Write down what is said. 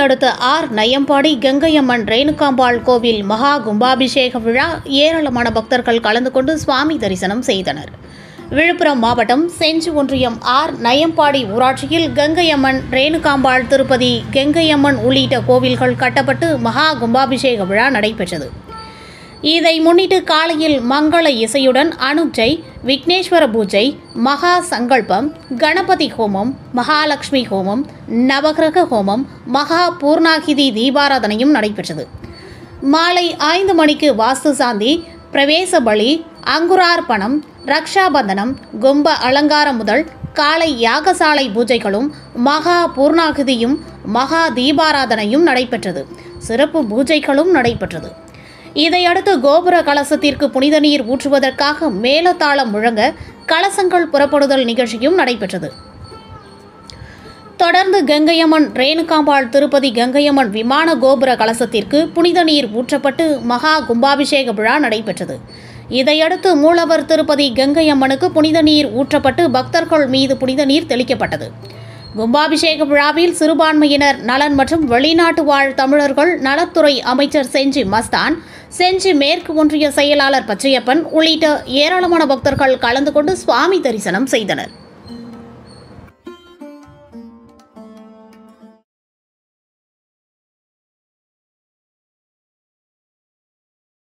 அடுத்த ஆர் நயம்பாடி கங்கையம்மன் ரேணுகாம்பாள் கோவில் மகா கும்பாபிஷேக விழா ஏராளமான பக்தர்கள் கலந்து கொண்டு சுவாமி தரிசனம் செய்தனர் விழுப்புரம் மாவட்டம் செஞ்சி ஒன்றியம் ஆர் நயம்பாடி ஊராட்சியில் கங்கையம்மன் ரேணுகாம்பாள் திருப்பதி கங்கையம்மன் உள்ளிட்ட கோவில்கள் கட்டப்பட்டு மகா கும்பாபிஷேக விழா நடைபெற்றது இதை முன்னிட்டு காலையில் மங்கள இசையுடன் அனுஜை விக்னேஸ்வர பூஜை மகா சங்கல்பம் கணபதி ஹோமம் மகாலட்சுமி ஹோமம் நவகிரக ஹோமம் மகா பூர்ணாகிதி தீபாராதனையும் நடைபெற்றது மாலை ஐந்து மணிக்கு வாஸ்து சாந்தி பிரவேச பலி அங்குரார்ப்பணம் ரக்ஷாபந்தனம் கும்ப அலங்காரம் முதல் காலை யாகசாலை பூஜைகளும் மகா பூர்ணாகிதியும் மகா தீபாராதனையும் நடைபெற்றது சிறப்பு பூஜைகளும் நடைபெற்றது இதையடுத்து கோபுர கலசத்திற்கு புனித நீர் ஊற்றுவதற்காக மேலதாளம் முழங்க கலசங்கள் புறப்படுதல் நிகழ்ச்சியும் நடைபெற்றது தொடர்ந்து கங்கையம்மன் ரேணுகாம்பாள் திருப்பதி கங்கையம்மன் விமான கோபுர கலசத்திற்கு புனித நீர் ஊற்றப்பட்டு மகா கும்பாபிஷேக விழா நடைபெற்றது இதையடுத்து மூலவர் திருப்பதி கங்கையம்மனுக்கு புனித நீர் ஊற்றப்பட்டு பக்தர்கள் மீது புனித நீர் தெளிக்கப்பட்டது கும்பாபிஷேக விழாவில் சிறுபான்மையினர் நலன் மற்றும் வெளிநாட்டு வாழ் தமிழர்கள் நலத்துறை அமைச்சர் செஞ்சி மஸ்தான் செஞ்சி மேற்கு ஒன்றிய செயலாளர் பச்சையப்பன் உள்ளிட்ட ஏராளமான பக்தர்கள் கலந்து கொண்டு சுவாமி தரிசனம் செய்தனர்